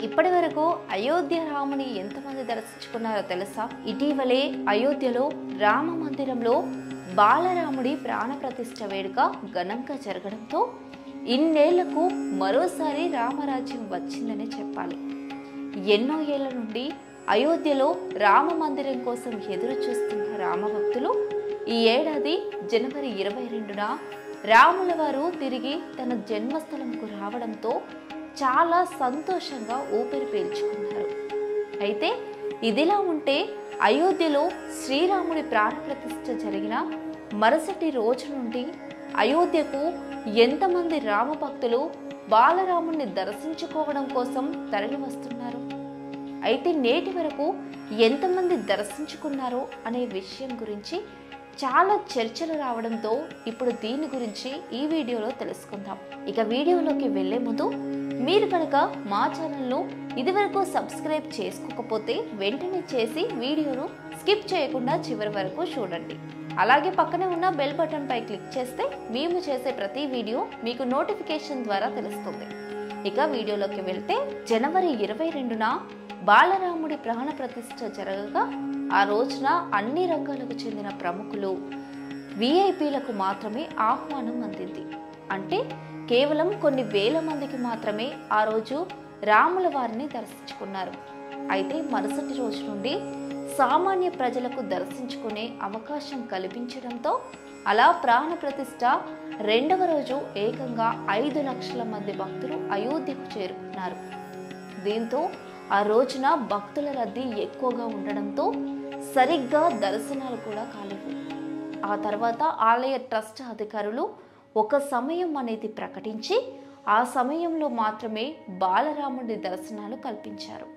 ఇప్పటి వరకు అయోధ్య రాముని ఎంతమంది దర్శించుకున్నారో తెలుసా ఇటీవలే అయోధ్యలో రామ మందిరంలో బాలరాముడి ప్రాణప్రతిష్ఠ వేడుక ఘనంగా జరగడంతో ఇన్నేళ్లకు మరోసారి రామరాజ్యం వచ్చిందని చెప్పాలి ఎన్నో ఏళ్ల నుండి అయోధ్యలో రామ మందిరం కోసం ఎదురు చూస్తున్న రామభక్తులు ఈ ఏడాది జనవరి ఇరవై రెండున రాముల వారు తిరిగి తన జన్మస్థలంకు రావడంతో చాలా సంతోషంగా ఊపిరి పీల్చుకున్నారు అయితే ఇదిలా ఉంటే అయోధ్యలో శ్రీరాముడి ప్రాణప్రతిష్ఠ జరిగిన మరుసటి రోజు నుండి అయోధ్యకు ఎంతమంది రామభక్తులు బాలరాముడిని దర్శించుకోవడం కోసం తరలి వస్తున్నారు అయితే నేటి వరకు ఎంతమంది దర్శించుకున్నారో అనే విషయం గురించి చాలా చర్చలు రావడంతో ఇప్పుడు దీని గురించి ఈ వీడియోలో తెలుసుకుందాం ఇక వీడియోలోకి వెళ్లే ముందు మీరు కనుక మా ఛానల్ను ఇదివరకు సబ్స్క్రైబ్ చేసుకోకపోతే వెంటనే చేసి వీడియోను స్కిప్ చేయకుండా చివరి వరకు చూడండి అలాగే పక్కనే ఉన్న బెల్ బటన్ పై క్లిక్ చేస్తే మేము చేసే ప్రతి వీడియో మీకు నోటిఫికేషన్ ద్వారా తెలుస్తుంది ఇక వీడియోలోకి వెళ్తే జనవరి ఇరవై రెండున బాలరాముడి ప్రాణ ప్రతిష్ఠ జరగగా ఆ రోజున అన్ని రంగాలకు చెందిన ప్రముఖులు విఐపీలకు మాత్రమే ఆహ్వానం అందింది అంటే కేవలం కొన్ని వేల మందికి మాత్రమే ఆ రోజు రాముల వారిని దర్శించుకున్నారు అయితే మరుసటి రోజు నుండి సామాన్య ప్రజలకు దర్శించుకునే అవకాశం కల్పించడంతో అలా ప్రాణ ప్రతిష్ఠ రెండవ రోజు ఏకంగా ఐదు లక్షల మంది భక్తులు అయోధ్యకు చేరుకున్నారు దీంతో ఆ రోజున భక్తుల రద్దీ ఎక్కువగా ఉండడంతో సరిగ్గా దర్శనాలు కూడా కాలేవు ఆ తర్వాత ఆలయ ట్రస్ట్ అధికారులు ఒక సమయం అనేది ప్రకటించి ఆ సమయంలో మాత్రమే బాలరాముడి దర్శనాలు కల్పించారు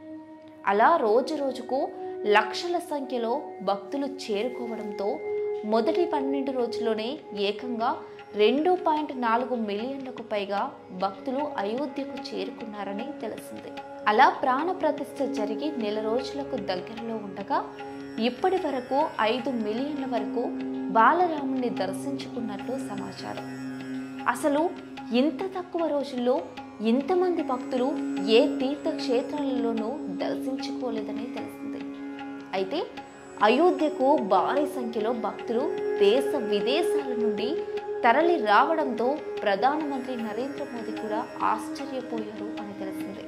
అలా రోజు రోజుకు లక్షల సంఖ్యలో భక్తులు చేరుకోవడంతో మొదటి పన్నెండు రోజుల్లోనే ఏకంగా రెండు పాయింట్ నాలుగు మిలియన్లకు పైగా భక్తులు అయోధ్యకు చేరుకున్నారని తెలిసింది అలా ప్రాణ ప్రతిష్ఠ జరిగి నెల రోజులకు దగ్గరలో ఉండగా ఇప్పటి వరకు ఐదు మిలియన్ల వరకు బాలరాముని దర్శించుకున్నట్లు సమాచారం అసలు ఇంత తక్కువ రోజుల్లో ఇంతమంది భక్తులు ఏ తీర్థక్షేత్రాలలోనూ దర్శించుకోలేదని తెలిసింది అయితే అయోధ్యకు భారీ సంఖ్యలో భక్తులు దేశ విదేశాల నుండి తరలి రావడంతో ప్రధానమంత్రి నరేంద్ర మోదీ కూడా ఆశ్చర్యపోయారు అని తెలిసింది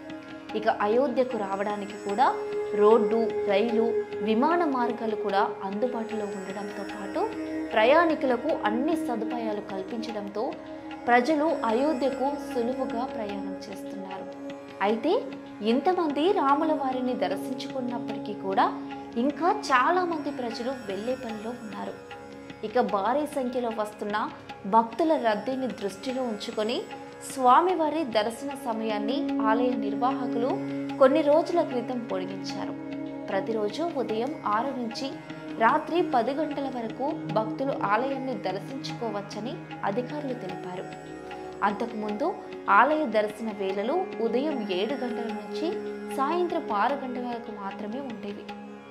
ఇక అయోధ్యకు రావడానికి కూడా రోడ్డు రైలు విమాన మార్గాలు కూడా అందుబాటులో ఉండడంతో పాటు ప్రయాణికులకు అన్ని సదుపాయాలు కల్పించడంతో ప్రజలు అయోధ్యకు సులువుగా ప్రయాణం చేస్తున్నారు అయితే ఇంతమంది రాముల వారిని దర్శించుకున్నప్పటికీ కూడా ఇంకా చాలా మంది ప్రజలు వెళ్లే పనిలో ఉన్నారు ఇక భారీ సంఖ్యలో వస్తున్న భక్తుల రద్దీని దృష్టిలో ఉంచుకొని స్వామివారి దర్శన సమయాన్ని ఆలయ నిర్వాహకులు కొన్ని రోజుల క్రితం పొడిగించారు ప్రతిరోజు ఉదయం ఆరు నుంచి రాత్రి పది గంటల వరకు భక్తులు ఆలయాన్ని దర్శించుకోవచ్చని అధికారులు తెలిపారు అంతకుముందు ఆలయ దర్శన వేళలు ఉదయం ఏడు గంటల నుంచి సాయంత్రం ఆరు గంటల వరకు మాత్రమే ఉండేవి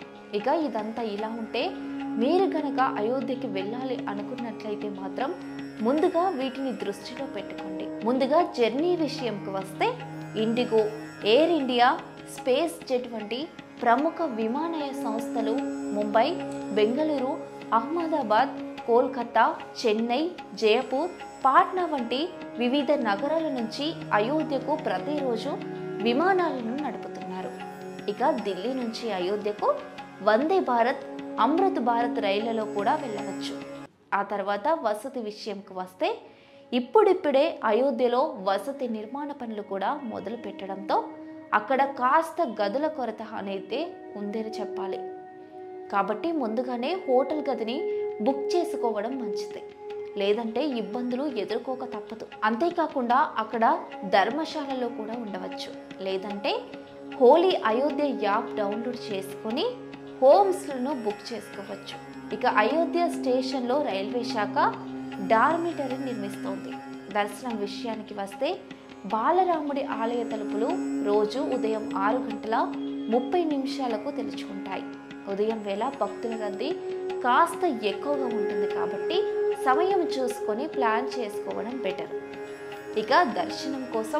ఇక ఇదంతా ఇలా ఉంటే మీరు గనక అయోధ్యకి వెళ్ళాలి అనుకున్నట్లయితే మాత్రం ముందుగా వీటిని దృష్టిలో పెట్టుకోండి ముందుగా జర్నీ విషయంకి వస్తే ఇండిగో ఎయిర్ ఇండియా స్పేస్ జెట్ వంటి ప్రముఖ విమానయ సంస్థలు ముంబై బెంగళూరు అహ్మదాబాద్ కోల్కతా చెన్నై జయపూర్ పాట్నా వంటి వివిధ నగరాల నుంచి అయోధ్యకు ప్రతిరోజు విమానాలను నడుపుతున్నారు ఇక ఢిల్లీ నుంచి అయోధ్యకు వందే భారత్ అమృత్ భారత్ రైళ్లలో కూడా వెళ్ళవచ్చు ఆ తర్వాత వసతి విషయంకి వస్తే ఇప్పుడిప్పుడే అయోధ్యలో వసతి నిర్మాణ పనులు కూడా మొదలు పెట్టడంతో అక్కడ కాస్త గదుల కొరత అనేది ఉందని చెప్పాలి కాబట్టి ముందుగానే హోటల్ గదిని బుక్ చేసుకోవడం మంచిది లేదంటే ఇబ్బందులు ఎదుర్కోక తప్పదు అంతేకాకుండా అక్కడ ధర్మశాలలో కూడా ఉండవచ్చు లేదంటే హోలీ అయోధ్య యాప్ డౌన్లోడ్ చేసుకొని హోమ్స్లను బుక్ చేసుకోవచ్చు ఇక అయోధ్య స్టేషన్లో రైల్వే శాఖ డార్మిటరీ నిర్మిస్తోంది దర్శనం విషయానికి వస్తే బాలరాముడి ఆలయ తలుపులు రోజు ఉదయం ఆరు గంటల ముప్పై నిమిషాలకు తెరుచుకుంటాయి ఉదయం వేళ భక్తుల రద్దీ కాస్త ఎక్కువగా ఉంటుంది కాబట్టి సమయం చూసుకొని ప్లాన్ చేసుకోవడం బెటర్ ఇక దర్శనం కోసం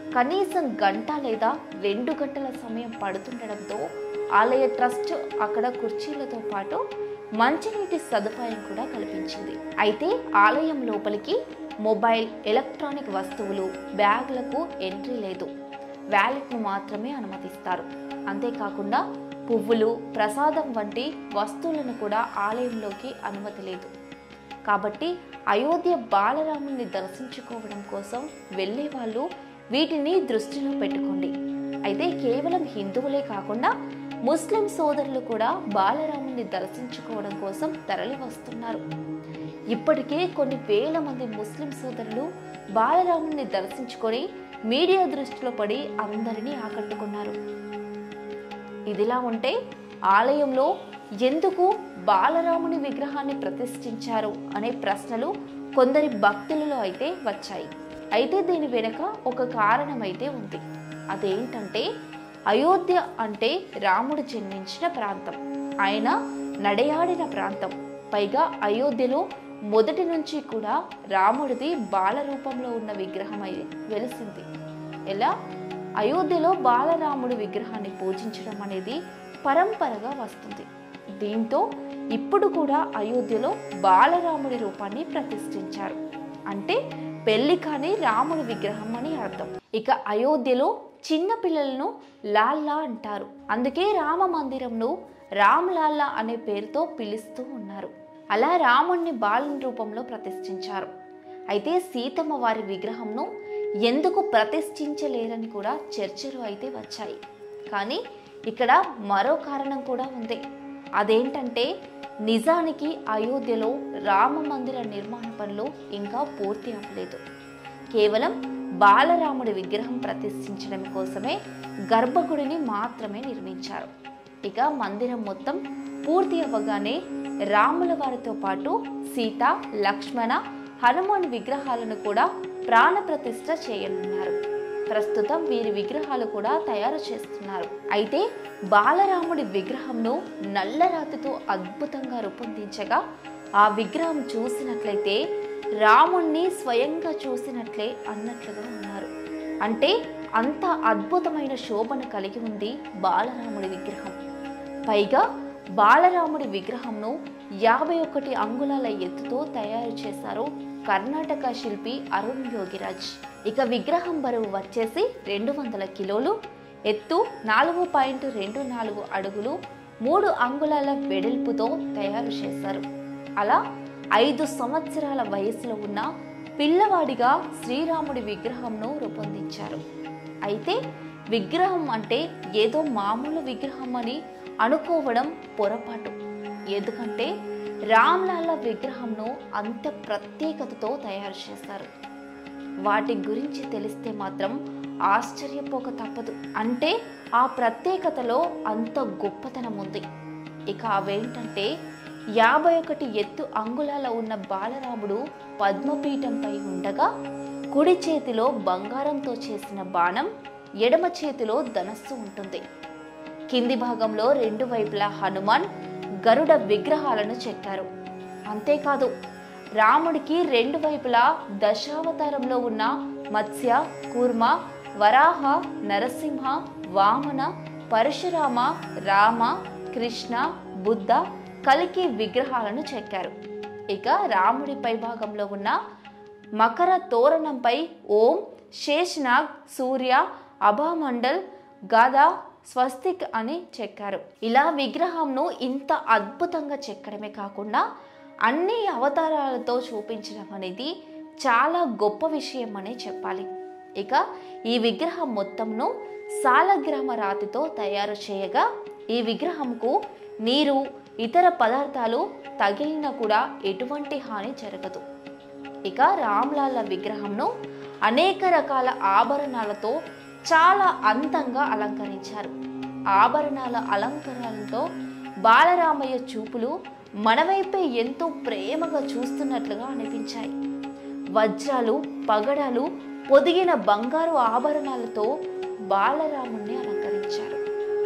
కనీసం గంట లేదా రెండు గంటల సమయం పడుతుండడంతో ఆలయ ట్రస్ట్ అక్కడ కుర్చీలతో పాటు మంచినీటి సదుపాయం కూడా కల్పించింది అయితే ఆలయం లోపలికి మొబైల్ ఎలక్ట్రానిక్ వస్తువులు బ్యాగులకు ఎంట్రీ లేదు వ్యాలెట్ను మాత్రమే అనుమతిస్తారు అంతేకాకుండా పువ్వులు ప్రసాదం వంటి వస్తువులను కూడా ఆలయంలోకి అనుమతి లేదు కాబట్టి అయోధ్య బాలరాముని దర్శించుకోవడం కోసం వెళ్ళే వాళ్ళు వీటిని దృష్టిలో పెట్టుకోండి అయితే కేవలం హిందువులే కాకుండా ముస్లిం సోదరులు కూడా బాలరాముని దర్శించుకోవడం కోసం తరలి వస్తున్నారు ఇప్పటికే కొన్ని వేల మంది ముస్లిం సోదరులు బాలరాముని దర్శించుకొని మీడియా దృష్టిలో పడి అందరినీ ఆకట్టుకున్నారు ఇదిలా ఉంటే ఆలయంలో ఎందుకు బాలరాముని విగ్రహాన్ని ప్రతిష్ఠించారు అనే ప్రశ్నలు కొందరి భక్తులలో అయితే వచ్చాయి అయితే దీని వెనుక ఒక కారణం అయితే ఉంది అదేంటంటే అయోధ్య అంటే రాముడు జన్మించిన ప్రాంతం ఆయన నడయాడిన ప్రాంతం పైగా అయోధ్యలో మొదటి నుంచి కూడా రాముడిది బాల రూపంలో ఉన్న విగ్రహం అయి వెలిసింది ఎలా అయోధ్యలో బాలరాముడి విగ్రహాన్ని పూజించడం అనేది పరంపరగా వస్తుంది దీంతో ఇప్పుడు కూడా అయోధ్యలో బాలరాముడి రూపాన్ని ప్రతిష్ఠించారు అంటే పెళ్లి కాని రాముడి విగ్రహం అని అర్థం ఇక అయోధ్యలో చిన్న పిల్లలను లాల్లా అంటారు అందుకే రామ మందిరంను రామ్ లాల్లా అనే పేరుతో పిలుస్తూ ఉన్నారు అలా రాముణ్ణి బాలుని రూపంలో ప్రతిష్ఠించారు అయితే సీతమ్మ వారి విగ్రహంను ఎందుకు ప్రతిష్ఠించలేరని కూడా చర్చలు అయితే వచ్చాయి కానీ ఇక్కడ మరో కారణం కూడా ఉంది అదేంటంటే నిజానికి అయోధ్యలో రామ మందిర నిర్మాణ పనులు ఇంకా పూర్తి అవ్వలేదు కేవలం బాలరాముడి విగ్రహం ప్రతిష్ఠించడం కోసమే గర్భగుడిని మాత్రమే నిర్మించారు ఇక మందిరం మొత్తం పూర్తి అవ్వగానే రాముల వారితో పాటు సీత లక్ష్మణ హనుమాన్ విగ్రహాలను కూడా ప్రాణప్రతిష్ఠ చేయనున్నారు ప్రస్తుతం వీరి విగ్రహాలు కూడా తయారు చేస్తున్నారు అయితే బాలరాముడి విగ్రహంను నల్లరాతితో అద్భుతంగా రూపొందించగా ఆ విగ్రహం చూసినట్లయితే రాముణ్ణి స్వయంగా చూసినట్లే అన్నట్లుగా ఉన్నారు అంటే అంత అద్భుతమైన శోభను కలిగి ఉంది బాలరాముడి విగ్రహం పైగా బాలరాముడి విగ్రహంను యాభై ఒకటి అంగుళాల ఎత్తుతో తయారు చేశారు కర్ణాటక శిల్పి అరుణ్ యోగిరాజ్ ఇక విగ్రహం బరువు వచ్చేసి రెండు వందల కిలోలు ఎత్తు నాలుగు పాయింట్ రెండు నాలుగు అడుగులు మూడు అంగుళాల వెడల్పుతో తయారు చేశారు అలా ఐదు సంవత్సరాల వయసులో ఉన్న పిల్లవాడిగా శ్రీరాముడి విగ్రహంను రూపొందించారు అయితే విగ్రహం అంటే ఏదో మామూలు విగ్రహం అని అనుకోవడం పొరపాటు ఎందుకంటే రామ్లాల విగ్రహంను అంత ప్రత్యేకతతో తయారు చేశారు వాటి గురించి తెలిస్తే మాత్రం ఆశ్చర్యపోక తప్పదు అంటే ఆ ప్రత్యేకతలో అంత గొప్పతనం ఉంది ఇక అవేంటంటే యాభై ఒకటి ఎత్తు అంగుళాల ఉన్న బాలరాముడు పద్మపీఠంపై ఉండగా కుడి చేతిలో బంగారంతో చేసిన బాణం ఎడమ చేతిలో ధనస్సు ఉంటుంది కింది భాగంలో రెండు వైపులా హనుమాన్ గరుడ విగ్రహాలను చెక్కారు అంతేకాదు రాముడికి రెండు వైపులా దశావతారంలో ఉన్న మత్స్య కూర్మ వరాహ నరసింహ వామన పరశురామ రామ కృష్ణ బుద్ధ కలికి విగ్రహాలను చెక్కారు ఇక రాముడి పైభాగంలో ఉన్న మకర తోరణంపై ఓం శేషనాగ్ సూర్య అభామండల్ గాదా స్వస్తిక్ అని చెక్కారు ఇలా విగ్రహంను ఇంత అద్భుతంగా చెక్కడమే కాకుండా అన్ని అవతారాలతో చూపించడం అనేది చాలా గొప్ప విషయం అనే చెప్పాలి ఇక ఈ విగ్రహం మొత్తంను సాలగ్రామ రాతితో తయారు చేయగా ఈ విగ్రహంకు నీరు ఇతర పదార్థాలు తగిలినా కూడా ఎటువంటి హాని జరగదు ఇక రామ్లాల విగ్రహంను అనేక రకాల ఆభరణాలతో చాలా అందంగా అలంకరించారు ఆభరణాల అలంకరణలతో బాలరామయ్య చూపులు మనవైపే ఎంతో ప్రేమగా చూస్తున్నట్లుగా అనిపించాయి వజ్రాలు పగడాలు పొదిగిన బంగారు ఆభరణాలతో బాలరాముణ్ణి అలంకరించారు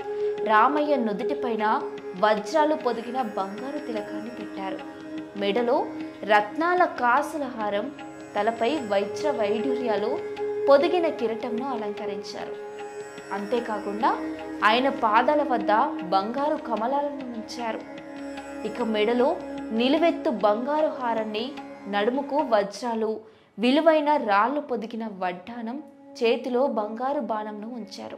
రామయ్య నుదుటిపైన వజ్రాలు పొదిగిన బంగారు తిలకాన్ని పెట్టారు మెడలో రత్నాల కాసుల హారం తలపై వైజ్ర వైఢూర్యాలు పొదిగిన కిరీటంను అలంకరించారు అంతేకాకుండా ఆయన పాదాల వద్ద బంగారు కమలాలను ఉంచారు ఇక మెడలో నిలువెత్తు బంగారు హారాన్ని నడుముకు వజ్రాలు విలువైన రాళ్ళు పొదిగిన వడ్డానం చేతిలో బంగారు బాణంను ఉంచారు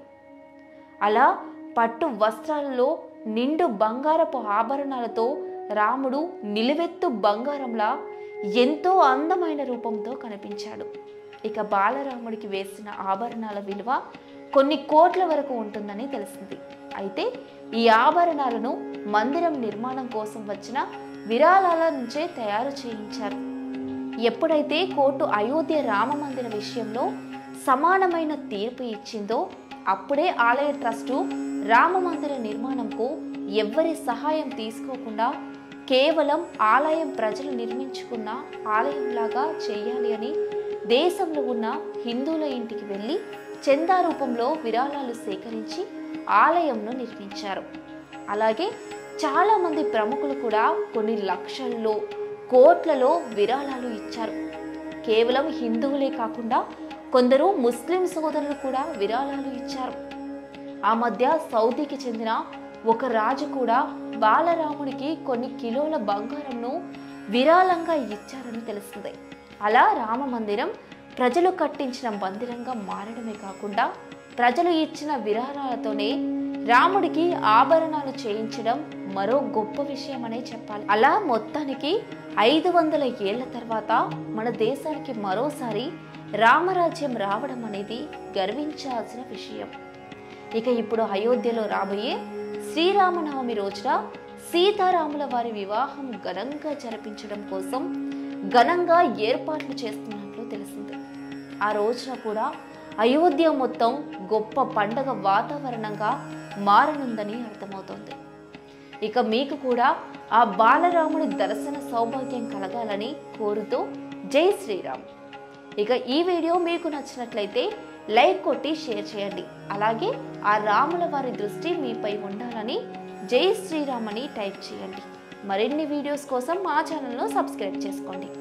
అలా పట్టు వస్త్రాలలో నిండు బంగారపు ఆభరణాలతో రాముడు నిలువెత్తు బంగారంలా ఎంతో అందమైన రూపంతో కనిపించాడు ఇక బాలరాముడికి వేసిన ఆభరణాల విలువ కొన్ని కోట్ల వరకు ఉంటుందని తెలిసింది అయితే ఈ ఆభరణాలను మందిరం నిర్మాణం కోసం వచ్చిన విరాళాల నుంచే తయారు చేయించారు ఎప్పుడైతే కోర్టు అయోధ్య రామ మందిర విషయంలో సమానమైన తీర్పు ఇచ్చిందో అప్పుడే ఆలయ ట్రస్టు రామ మందిర నిర్మాణంకు ఎవ్వరి సహాయం తీసుకోకుండా కేవలం ఆలయం ప్రజలు నిర్మించుకున్న ఆలయంలాగా చేయాలి అని దేశంలో ఉన్న హిందువుల ఇంటికి వెళ్ళి చందా రూపంలో విరాళాలు సేకరించి ఆలయంను నిర్మించారు అలాగే చాలామంది ప్రముఖులు కూడా కొన్ని లక్షల్లో కోట్లలో విరాళాలు ఇచ్చారు కేవలం హిందువులే కాకుండా కొందరు ముస్లిం సోదరులు కూడా విరాళాలు ఇచ్చారు ఆ మధ్య సౌదీకి చెందిన ఒక రాజు కూడా బాలరాముడికి కొన్ని కిలోల బంగారంను విరాళంగా ఇచ్చారని తెలిసింది అలా రామ మందిరం ప్రజలు కట్టించిన మందిరంగా మారడమే కాకుండా ప్రజలు ఇచ్చిన విరాళాలతోనే రాముడికి ఆభరణాలు చేయించడం మరో గొప్ప విషయమనే చెప్పాలి అలా మొత్తానికి ఐదు వందల ఏళ్ల తర్వాత మన దేశానికి మరోసారి రామరాజ్యం రావడం అనేది గర్వించాల్సిన విషయం ఇక ఇప్పుడు అయోధ్యలో రాబోయే శ్రీరామనవమి రోజున సీతారాముల వారి వివాహం ఘనంగా జరిపించడం కోసం ఘనంగా ఏర్పాట్లు చేస్తున్నట్లు తెలిసింది ఆ రోజున కూడా అయోధ్య మొత్తం గొప్ప పండగ వాతావరణంగా మారనుందని అర్థమవుతోంది ఇక మీకు కూడా ఆ బాలరాముడి దర్శన సౌభాగ్యం కలగాలని కోరుతూ జై శ్రీరామ్ ఇక ఈ వీడియో మీకు నచ్చినట్లయితే లైక్ కొట్టి షేర్ చేయండి అలాగే ఆ రాముల వారి దృష్టి మీపై ఉండాలని జై శ్రీరామ్ అని టైప్ చేయండి మరిన్ని వీడియోస్ కోసం మా ఛానల్ను సబ్స్క్రైబ్ చేసుకోండి